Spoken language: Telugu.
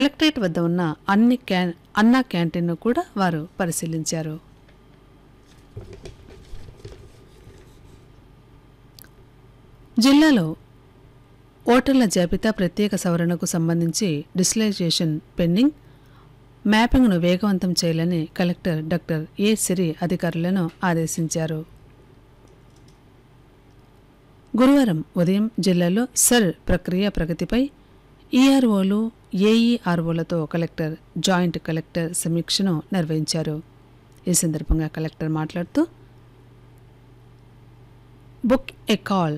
కలెక్టరేట్ వద్ద ఉన్న అన్ని క్యాన్ అన్నా క్యాంటీన్ను కూడా వారు పరిశీలించారు జిల్లాలో ఓటర్ల జాబితా ప్రత్యేక సవరణకు సంబంధించి డిజిటలైజేషన్ పెండింగ్ మ్యాపింగ్ను వేగవంతం చేయాలని కలెక్టర్ డాక్టర్ ఏ సిరి అధికారులను ఆదేశించారు గురువారం ఉదయం జిల్లాలో సర్ ప్రక్రియ ప్రగతిపై ఈఆర్ఓలు ఏఈఆర్ఓలతో కలెక్టర్ జాయింట్ కలెక్టర్ సమీక్షను నిర్వహించారు ఈ సందర్భంగా కలెక్టర్ మాట్లాడుతూ బుక్ ఎ కాల్